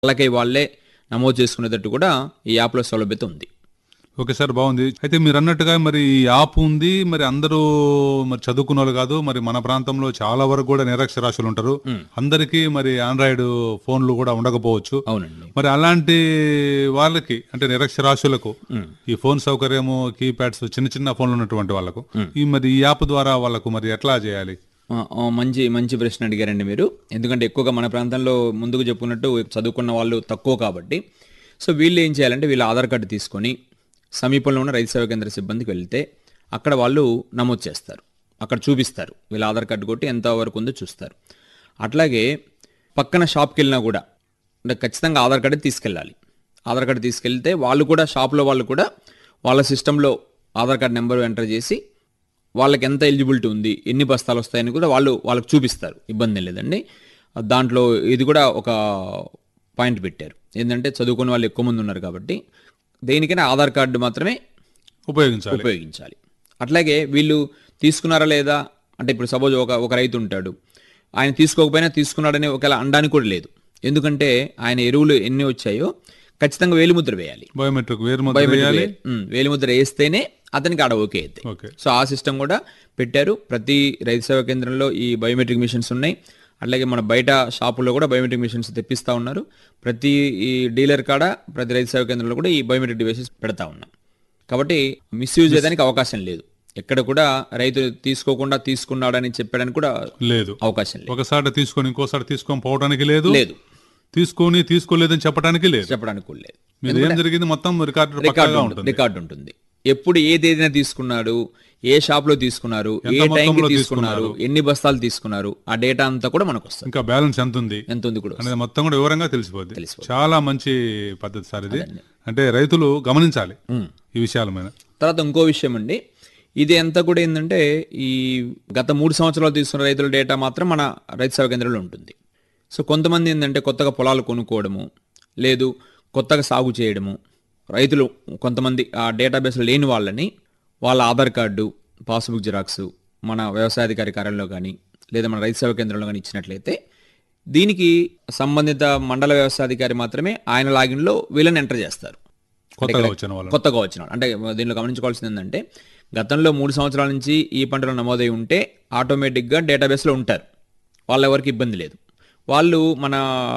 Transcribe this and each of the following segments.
వాళ్ళకై వాళ్ళే నమోదు చేసుకునేటట్టు కూడా ఈ యాప్లో సౌలభ్యత ఉంది ఓకే సార్ బాగుంది అయితే మీరు అన్నట్టుగా మరి ఈ యాప్ ఉంది మరి అందరూ మరి చదువుకున్న వాళ్ళు కాదు మరి మన ప్రాంతంలో చాలా వరకు కూడా నిరక్షరాస్యులు ఉంటారు అందరికీ మరి ఆండ్రాయిడ్ ఫోన్లు కూడా ఉండకపోవచ్చు అవునండి మరి అలాంటి వాళ్ళకి అంటే నిరక్షరాస్యులకు ఈ ఫోన్ సౌకర్యము కీప్యాడ్స్ చిన్న చిన్న ఫోన్లు ఉన్నటువంటి వాళ్ళకు ఈ మరి ఈ యాప్ ద్వారా వాళ్ళకు మరి ఎట్లా చేయాలి ఆ, ఆ, మంచి మంచి ప్రశ్న అడిగారండి మీరు ఎందుకంటే ఎక్కువగా మన ప్రాంతంలో ముందుకు చెప్పుకున్నట్టు చదువుకున్న వాళ్ళు తక్కువ కాబట్టి సో వీళ్ళు ఏం చేయాలంటే వీళ్ళ ఆధార్ కార్డు తీసుకొని సమీపంలో ఉన్న రైతు సేవా కేంద్ర సిబ్బందికి వెళ్తే అక్కడ వాళ్ళు నమోదు చేస్తారు అక్కడ చూపిస్తారు వీళ్ళ ఆధార్ కార్డు కొట్టి ఎంత వరకు ఉందో చూస్తారు అట్లాగే పక్కన షాప్కి వెళ్ళినా కూడా అంటే ఖచ్చితంగా ఆధార్ కార్డు తీసుకెళ్ళాలి ఆధార్ కార్డు తీసుకెళ్తే వాళ్ళు కూడా షాప్లో వాళ్ళు కూడా వాళ్ళ సిస్టంలో ఆధార్ కార్డు నెంబర్ ఎంటర్ చేసి వాళ్ళకి ఎంత ఎలిజిబిలిటీ ఉంది ఎన్ని బస్తాలు వస్తాయని కూడా వాళ్ళు వాళ్ళకి చూపిస్తారు ఇబ్బంది ఏం లేదండి దాంట్లో ఇది కూడా ఒక పాయింట్ పెట్టారు ఏంటంటే చదువుకునే వాళ్ళు ఎక్కువ మంది ఉన్నారు కాబట్టి దేనికైనా ఆధార్ కార్డు మాత్రమే ఉపయోగించాలి ఉపయోగించాలి అట్లాగే వీళ్ళు తీసుకున్నారా లేదా అంటే ఇప్పుడు సపోజ్ ఒక ఒక రైతు ఉంటాడు ఆయన తీసుకోకపోయినా తీసుకున్నాడని ఒకవేళ అనడానికి కూడా లేదు ఎందుకంటే ఆయన ఎరువులు ఎన్ని వచ్చాయో ఖచ్చితంగా వేలిముద్ర వేయాలి బయోమెట్రిక్ వేరు ముద్ర బయోమెట్రిక్ వేయాలి వే- ఉమ్, వేలిముద్ర వేస్తేనే అతనికి ఆడ ఓకే అయితే ఓకే సో ఆ సిస్టమ్ కూడా పెట్టారు ప్రతి రైతు సేవా కేంద్రంలో ఈ బయోమెట్రిక్ మిషన్స్ ఉన్నాయి అట్లాగే మన బయట షాపుల్లో కూడా బయోమెట్రిక్ మిషన్స్ తెప్పిస్తా ఉన్నారు ప్రతి ఈ డీలర్ కాడ ప్రతి రైతు సేవా కేంద్రంలో కూడా ఈ బయోమెట్రిక్ డివైసెస్ పెడతా ఉన్నాం కాబట్టి మిస్యూజ్ చేయడానికి అవకాశం లేదు ఎక్కడ కూడా రైతు తీసుకోకుండా తీసుకున్నాడని చెప్పడానికి కూడా లేదు అవకాశం లేదు ఒకసారి తీసుకొని ఇంకోసారి తీసుకొని పోవడానికి లేదు లేదు తీసుకొని తీసుకోలేదని చెప్పడానికి లేదు చెప్పడానికి కూడా లేదు మీరు ఏం జరిగింది మొత్తం రికార్డు రికార్డు పక్కాగా ఉంటుంది ఉంటుంది రికార్డు ఉంటుంది ఎప్పుడు ఏ తేదీన తీసుకున్నాడు ఏ షాప్ లో తీసుకున్నారు ఏ టైంకి మొత్తంలో తీసుకున్నారు ఎన్ని బస్తాలు తీసుకున్నారు ఆ డేటా అంతా కూడా మనకు వస్తుంది ఇంకా బ్యాలెన్స్ ఎంత ఉంది ఎంత ఉంది కూడా అనేది మొత్తం కూడా వివరంగా తెలిసిపోద్ది తెలిసిపోద్ది. చాలా మంచి పద్ధతి సార్ ఇది అంటే రైతులు గమనించాలి ఈ విషయాల మీద తర్వాత ఇంకో విషయం అండి ఇది అంతా కూడా ఏంటంటే ఈ గత మూడు సంవత్సరాలు తీసుకున్న రైతుల డేటా మాత్రం మన రైతు సేవా కేంద్రంలో ఉంటుంది సో కొంతమంది ఏంటంటే కొత్తగా పొలాలు కొనుక్కోవడము లేదు కొత్తగా సాగు చేయడము రైతులు కొంతమంది ఆ డేటాబేస్లో లేని వాళ్ళని వాళ్ళ ఆధార్ కార్డు పాస్బుక్ జిరాక్స్ మన వ్యవసాయాధికారి కార్యాలయంలో కానీ లేదా మన రైతు సేవా కేంద్రంలో కానీ ఇచ్చినట్లయితే దీనికి సంబంధిత మండల వ్యవసాయాధికారి మాత్రమే ఆయన లాగిన్లో వీళ్ళని ఎంటర్ చేస్తారు కొత్తగా వచ్చిన వాళ్ళు కొత్తగా వచ్చిన వాళ్ళు. అంటే దీనిలో గమనించుకోవాల్సింది ఏంటంటే గతంలో మూడు సంవత్సరాల నుంచి ఈ పంటలు నమోదై ఉంటే ఆటోమేటిక్గా డేటాబేస్లో ఉంటారు వాళ్ళ ఎవరికి ఇబ్బంది లేదు వాళ్ళు మన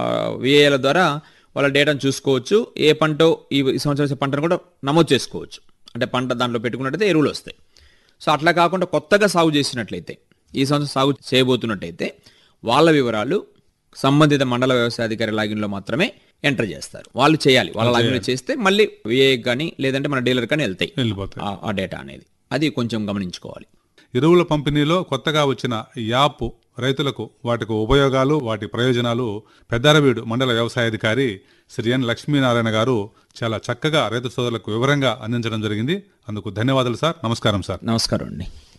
విఏల ద్వారా వాళ్ళ డేటాను చూసుకోవచ్చు ఏ పంట ఈ ఈ సంవత్సరం వేసే పంటను కూడా నమోదు చేసుకోవచ్చు అంటే పంట దాంట్లో పెట్టుకున్నట్టయితే ఎరువులు వస్తాయి సో అట్లా కాకుండా కొత్తగా సాగు చేసినట్లయితే ఈ సంవత్సరం సాగు చేయబోతున్నట్టయితే వాళ్ళ వివరాలు సంబంధిత మండల వ్యవసాయాధికారి లాగిన్లో మాత్రమే ఎంటర్ చేస్తారు వాళ్ళు చేయాలి వాళ్ళ లాగిన్లో చేస్తే మళ్ళీ విఏ కానీ లేదంటే మన డీలర్ కానీ వెళ్తాయి వెళ్ళిపోతాయి ఆ- ఆ డేటా అనేది అది కొంచెం గమనించుకోవాలి ఎరువుల పంపిణీలో కొత్తగా వచ్చిన ఈ యాప్ రైతులకు వాటికి ఉపయోగాలు వాటి ప్రయోజనాలు పెద్దారవీడు మండల వ్యవసాయాధికారి శ్రీ ఎన్ లక్ష్మీనారాయణ గారు చాలా చక్కగా రైతు సోదరులకు వివరంగా అందించడం జరిగింది అందుకు ధన్యవాదాలు సార్ నమస్కారం సార్ నమస్కారం అండి